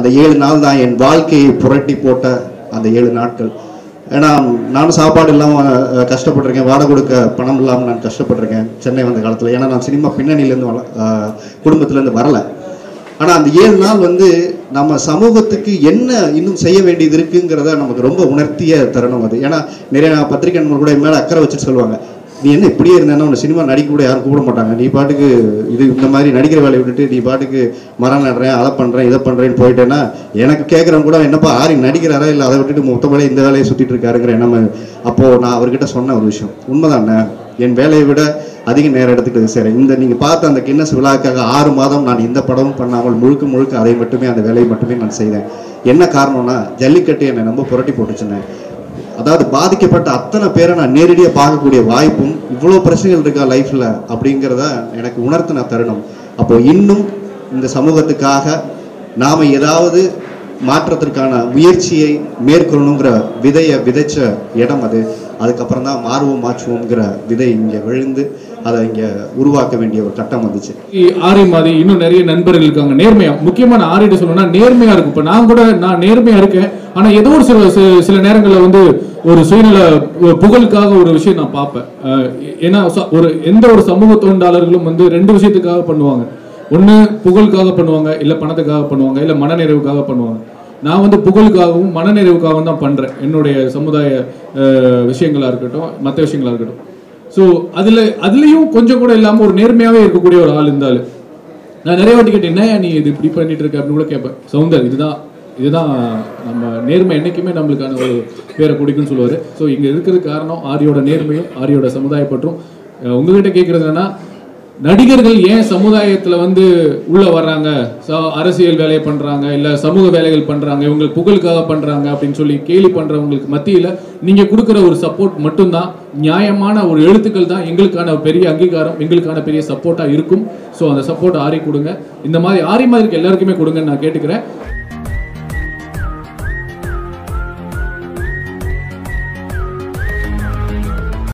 அந்த ஏழு நாள் தான் என் வாழ்க்கையை புரட்டி போட்ட அந்த ஏழு நாட்கள் ஏன்னா நானும் சாப்பாடு இல்லாமல் கஷ்டப்பட்டிருக்கேன் வாடகை கொடுக்க பணம் இல்லாமல் நான் கஷ்டப்பட்டிருக்கேன் சென்னை வந்த காலத்தில் ஏன்னா நான் சினிமா பின்னணியிலேருந்து வள அஹ், குடும்பத்திலேருந்து வரல ஆனால் அந்த ஏழு நாள் வந்து நம்ம சமூகத்துக்கு என்ன இன்னும் செய்ய வேண்டியது இருக்குங்கிறத நமக்கு ரொம்ப உணர்த்திய தருணம் அது ஏன்னா நிறைய பத்திரிகை நண்பர்கள் கூட என் மேலே அக்கறை வச்சுட்டு சொல்லுவாங்க நீ என்ன இப்படியே இருந்தேன்னா உன்னை சினிமா நடிக்க கூட யாரும் கூப்பிட மாட்டாங்க நீ பாட்டுக்கு இது இந்த மாதிரி நடிக்கிற வேலையை விட்டுட்டு நீ பாட்டுக்கு மரம் நடுறேன் அதை பண்ணுறேன் இதை பண்ணுறேன்னு போயிட்டேன்னா எனக்கு கேட்குறவங்க கூட என்னப்பா ஆரி நடிக்கிறாரா இல்லை அதை விட்டுட்டு மொத்தப்படி இந்த வேலையை சுற்றிட்டு இருக்காருங்கிற எண்ணம் அப்போது நான் அவர்கிட்ட சொன்ன ஒரு விஷயம் உண்மைதானே என் வேலையை விட அதிக நேரம் எடுத்துக்கிட்டு சரி இந்த நீங்கள் பார்த்த அந்த கின்னஸ் விழாக்காக ஆறு மாதம் நான் இந்த படமும் பண்ணாமல் முழுக்க முழுக்க அதை மட்டுமே அந்த வேலையை மட்டுமே நான் செய்தேன் என்ன காரணம்னா ஜல்லிக்கட்டு என்னை ரொம்ப புரட்டி போட்டுச்சுன்னு அதாவது பாதிக்கப்பட்ட அத்தனை பேரை நான் நேரடியாக பார்க்கக்கூடிய வாய்ப்பும் இவ்வளோ பிரச்சனைகள் இருக்கா லைஃப்பில் அப்படிங்கிறத எனக்கு உணர்த்தின தருணம் அப்போ இன்னும் இந்த சமூகத்துக்காக நாம் ஏதாவது மாற்றத்திற்கான முயற்சியை மேற்கொள்ளணுங்கிற விதையை விதைச்ச இடம் அது அதுக்கப்புறம் தான் மாறுவோம் மாற்றுவோங்கிற விதை இங்கே விழுந்து அதை இங்கே உருவாக்க வேண்டிய ஒரு கட்டம் வந்துச்சு ஆரி மாதிரி இன்னும் நிறைய நண்பர்கள் இருக்காங்க நேர்மையா முக்கியமா நான் ஆரிட்டு சொல்லணும்னா நேர்மையா இருக்கும் இப்ப நான் கூட நான் நேர்மையா இருக்கேன் ஆனா ஏதோ ஒரு சில சில- சில நேரங்கள்ல வந்து ஒரு சுயநல ஒரு புகழுக்காக ஒரு விஷயம் நான் பார்ப்பேன் அஹ் ஏன்னா ச- ஒரு எந்த ஒரு சமூக தொண்டாளர்களும் வந்து ரெண்டு விஷயத்துக்காக பண்ணுவாங்க ஒண்ணு புகழுக்காக பண்ணுவாங்க இல்ல பணத்துக்காக பண்ணுவாங்க இல்ல மனநிறைவுக்காக பண்ணுவாங்க நான் வந்து புகழுக்காகவும் மனநிறைவுக்காகவும் தான் பண்றேன் என்னுடைய சமுதாய அஹ், விஷயங்களா இருக்கட்டும் மற்ற விஷயங்களா இருக்கட்டும் ஸோ அதில் அதுலேயும் கொஞ்சம் கூட இல்லாமல் ஒரு நேர்மையாகவே இருக்கக்கூடிய ஒரு ஆள் இருந்தாலும் நான் நிறைய வாட்டி கேட்டேன் என்ன நீ இது இப்படி பண்ணிட்டு இருக்க அப்படின்னு கூட கேட்பேன் சவுந்தர் இதுதான் இதுதான் நம்ம நேர்மை என்னைக்குமே நம்மளுக்கான ஒரு பேரை குடிக்கும்னு சொல்லுவார் ஸோ இங்கே இருக்கிறதுக்கு காரணம் ஆரியோட நேர்மையும் ஆரியோட சமுதாய பற்றும் அஹ் உங்ககிட்ட கேட்குறது என்னன்னா நடிகர்கள் ஏன் சமுதாயத்துல வந்து உள்ள வர்றாங்க ச- அரசியல் வேலையை பண்றாங்க இல்ல சமூக வேலைகள் பண்றாங்க இவங்க புகழுக்காக பண்றாங்க அப்படின்னு சொல்லி கேலி பண்றவங்களுக்கு மத்தியில நீங்க கொடுக்குற ஒரு சப்போர்ட் மட்டும்தான் நியாயமான ஒரு எழுத்துக்கள் தான் எங்களுக்கான பெரிய அங்கீகாரம் எங்களுக்கான பெரிய சப்போர்ட்டா இருக்கும் ஸோ அந்த சப்போர்ட் ஆரி கொடுங்க இந்த மாதிரி ஆரி மாதிரி எல்லாருக்குமே கொடுங்கன்னு நான் கேட்டுக்கிறேன்